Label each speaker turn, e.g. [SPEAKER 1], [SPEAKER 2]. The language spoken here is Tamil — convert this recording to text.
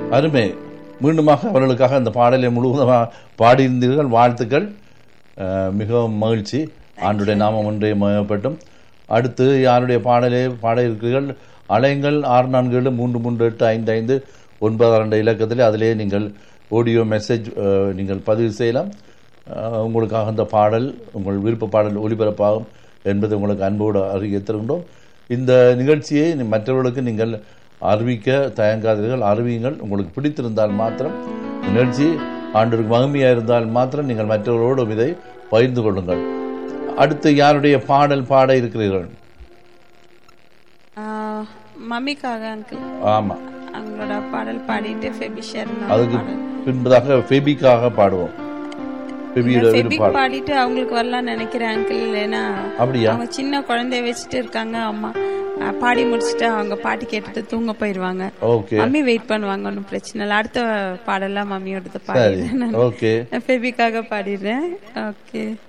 [SPEAKER 1] அருமை மீண்டுமாக அவர்களுக்காக அந்த பாடலை முழுவதுமாக பாடியிருந்தீர்கள் வாழ்த்துக்கள் அஹ், மிகவும் மகிழ்ச்சி ஆண்டுடைய நாமம் ஒன்றே மயப்பட்டும் அடுத்து யாருடைய பாடலை பாட இருக்கிறீர்கள் அலைங்கள் ஆறு நான்கு ஏழு மூன்று மூன்று எட்டு ஐந்து ஐந்து ஒன்பது ரெண்டு இலக்கத்தில் அதிலே நீங்கள் ஆடியோ மெசேஜ் அஹ், நீங்கள் பதிவு செய்யலாம் அஹ், உங்களுக்காக அந்த பாடல் உங்கள் விருப்ப பாடல் ஒளிபரப்பாகும் என்பதை உங்களுக்கு அன்போடு அறிய தருகின்றோம் இந்த நிகழ்ச்சியை நீ- மற்றவர்களுக்கு நீங்கள் அறிவிக்க தயங்காதீர்கள் அறிவியுங்கள் உங்களுக்கு பிடித்திருந்தால் மாத்திரம் நிகழ்ச்சி ஆண்டிற்கு மகிமையாக இருந்தால் மாத்திரம் நீங்கள் மற்றவர்களோடும் இதை பகிர்ந்து கொள்ளுங்கள் அடுத்து யாருடைய பாடல் பாட இருக்கிறீர்கள்
[SPEAKER 2] ஆஹ், மம்மிக்காக அங்கிள்
[SPEAKER 1] ஆமா
[SPEAKER 2] அவங்களோட பாடல் பாடிட்டு ஃபெபிஷர்
[SPEAKER 1] அதுக்கு பின்பதாக ஃபெபிக்காக பாடுவோம் ஃபெபியோட ஒரு
[SPEAKER 2] ஃபெபிக்
[SPEAKER 1] பாடல்
[SPEAKER 2] பாடிட்டு அவங்களுக்கு வரலாம்னு நினைக்கிறேன் அங்கிள் ஏன்னா
[SPEAKER 1] அப்படியா
[SPEAKER 2] அவங்க சின்ன குழந்தைய வச்சுட்டு இருக்காங்க அம்மா ஆஹ், பாடி முடிச்சுட்டு அவங்க பாட்டு கேட்டுட்டு தூங்க போயிருவாங்க
[SPEAKER 1] ஓகே
[SPEAKER 2] மம்மி வெயிட் பண்ணுவாங்க ஒன்றும் பிரச்சனை இல்லை அடுத்த பாடலாம் மம்மியோடது
[SPEAKER 1] சரி
[SPEAKER 2] பாடிடுறேன் நான்
[SPEAKER 1] ஓகே
[SPEAKER 2] ஃபெபிக்காக பாடிடுறேன் ஓகே